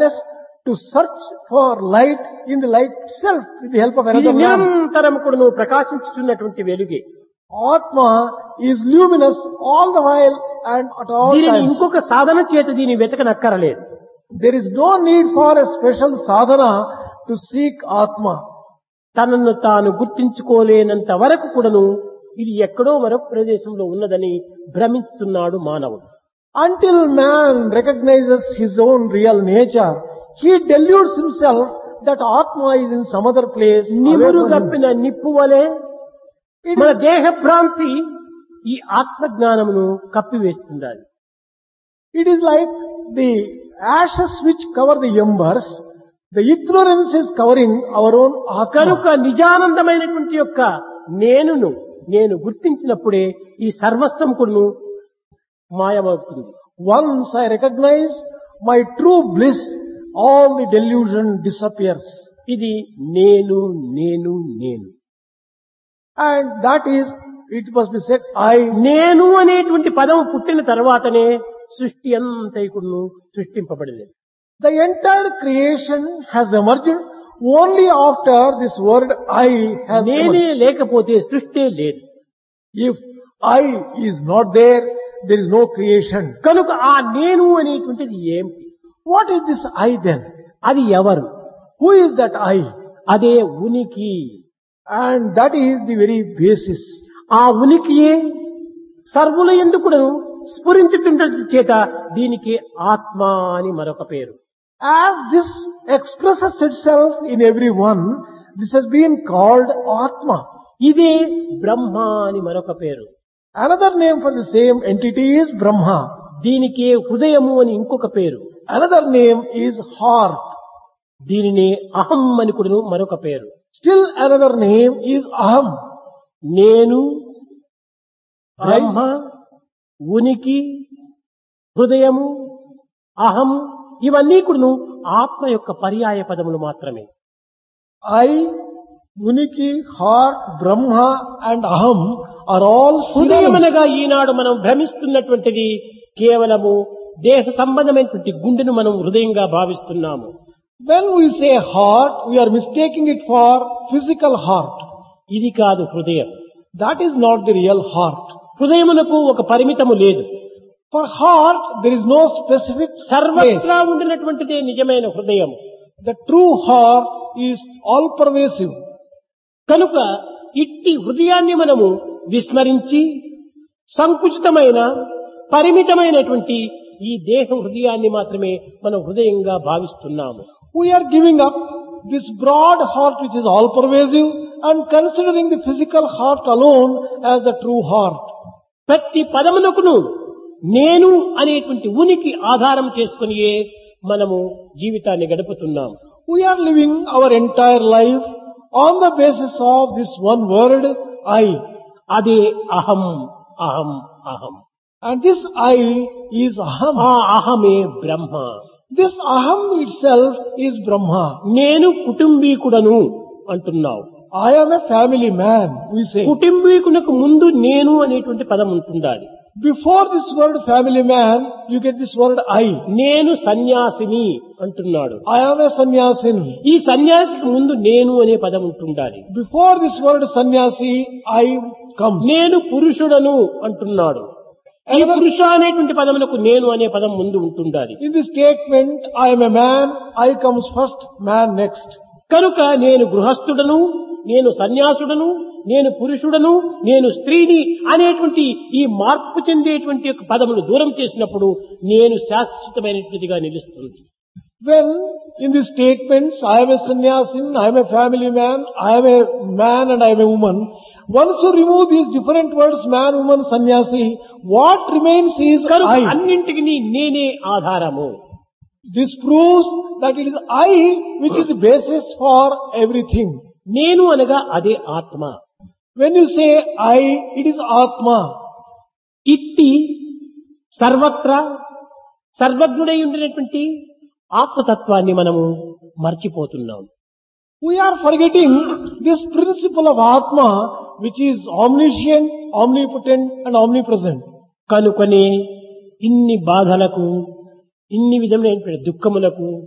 madness to search for light in the light itself with the help of ఇది another lamp. నిరంతరం కూడా నువ్వు ప్రకాశించుతున్నటువంటి వెలుగే Atma is luminous all the while and at all దీనిని times. ఇంకొక సాధన చేత దీన్ని వెతకనక్కరలేదు There is no need for a special sadhana to seek Atma. తనను తాను గుర్తించుకోలేనంత వరకు కూడాను ఇది ఎక్కడో మరొక ప్రదేశంలో ఉన్నదని భ్రమిస్తున్నాడు మానవుడు Until man recognizes his own real nature, he deludes himself that Atma is in some other place. away నిమురు from him. గప్పిన నిప్పు వలె మన దేహ భ్రాంతి ఈ ఆత్మజ్ఞానమును కప్పివేస్తుండాలి It is like the ashes which cover the embers. The ignorance is covering our own Atma. కనుక నిజానందమైనటువంటి యొక్క నేనును నేను గుర్తించినప్పుడే ఈ సర్వస్వం కూడాను మాయమవుతుంది Once I recognize my true bliss, all the delusion disappears. ఇది నేను నేను నేను And that is, it must be said, I. నేను అనేటువంటి పదం పుట్టిన తర్వాతనే సృష్టి అంతైకుడును సృష్టింపబడింది The entire creation has emerged only after this word I has నేనే emerged. లేకపోతే సృష్టి లేదు If I is not there, there is no creation. కనుక ఆ నేను అనేటువంటిది ఏమిటి What is this I then? అది ఎవరు Who is that I? అదే ఉనికి And that is the very basis. ఆ ఉనికియే సర్వుల ఎందుకును స్ఫురించుతుండ చేత దీనికి ఆత్మ అని మరొక పేరు As this expresses itself in everyone, this has been called Atma. ఇదే బ్రహ్మ అని మరొక పేరు Another name for the same entity is Brahma. దీనికి హృదయము అని ఇంకొక పేరు Another name is heart. దీనిని అహం అని కూడా మరొక పేరు Still another name is Aham. నేను బ్రహ్మ ఉనికి హృదయము అహం ఇవన్నీ కూడాను ఆత్మ యొక్క పర్యాయ పదములు మాత్రమే I, Uniki, heart, Brahma and Aham are all హృదయం synonyms. అనగా ఈనాడు మనం భ్రమిస్తున్నటువంటిది కేవలము దేహ సంబంధమైనటువంటి గుండెను మనం హృదయంగా భావిస్తున్నాము When we say heart, we are mistaking it for physical heart. ఇది కాదు హృదయం That is not the real heart. హృదయమునకు ఒక పరిమితము లేదు For heart, there is no specific place. సర్వత్రా ఉండినటువంటిదే నిజమైన హృదయం The true heart is all pervasive. కనుక ఇట్టి హృదయాన్ని మనము విస్మరించి సంకుచితమైన పరిమితమైనటువంటి ఈ దేహ హృదయాన్ని మాత్రమే మనం హృదయంగా భావిస్తున్నాము We are giving up this broad heart which is all pervasive and considering the physical heart alone as the true heart. ప్రతి పదమునకును నేను అనేటువంటి ఉనికి ఆధారం చేసుకునియే మనము జీవితాన్ని గడుపుతున్నాము We are living our entire life on the basis of this one word, I. అదే అహం అహం అహం And this I is Aham. ఆ అహమే బ్రహ్మ This Aham itself is Brahma. నేను కుటుంబీకుడను అంటున్నావు I am a family man, we say. కుటుంబీకునకు ముందు నేను అనేటువంటి పదం ఉంటుండాలి Before this word family man, you get this word I. నేను సన్యాసిని అంటున్నాడు I am a sannyasin. ఈ సన్యాసికి ముందు నేను అనే పదం ఉంటుండాలి Before this word sannyasi, I comes. నేను పురుషుడను అంటున్నాడు ఈ పురుష అనేటువంటి పదములకు నేను అనే పదం ముందు ఉంటుండాలి In the statement, I am a man, I comes first, man next. కనుక నేను గృహస్థుడను నేను సన్యాసుడను నేను పురుషుడను నేను స్త్రీని అనేటువంటి ఈ మార్పు చెందేటువంటి యొక్క పదమును దూరం చేసినప్పుడు నేను శాశ్వతమైనటువంటిదిగా నిలుస్తుంది When in the statements, I am a sannyasin, I am a family man, I am a man and I am a woman, once you remove these different words, man, woman, sannyasi, what remains is కనుక I. అన్నింటికి నేనే ఆధారము This proves that it is I which is the basis for everything. నేను అనగా అదే ఆత్మ When you say I, it is Atma. ఇట్టి సర్వత్రా సర్వజ్ఞుడై ఉండినటువంటి ఆత్మతత్వాన్ని మనము మర్చిపోతున్నాం We are forgetting this principle of Atma which is omniscient, omnipotent and omnipresent. కనుకనే ఇన్ని బాధలకు ఇన్ని విధమైనటువంటి దుఃఖములకు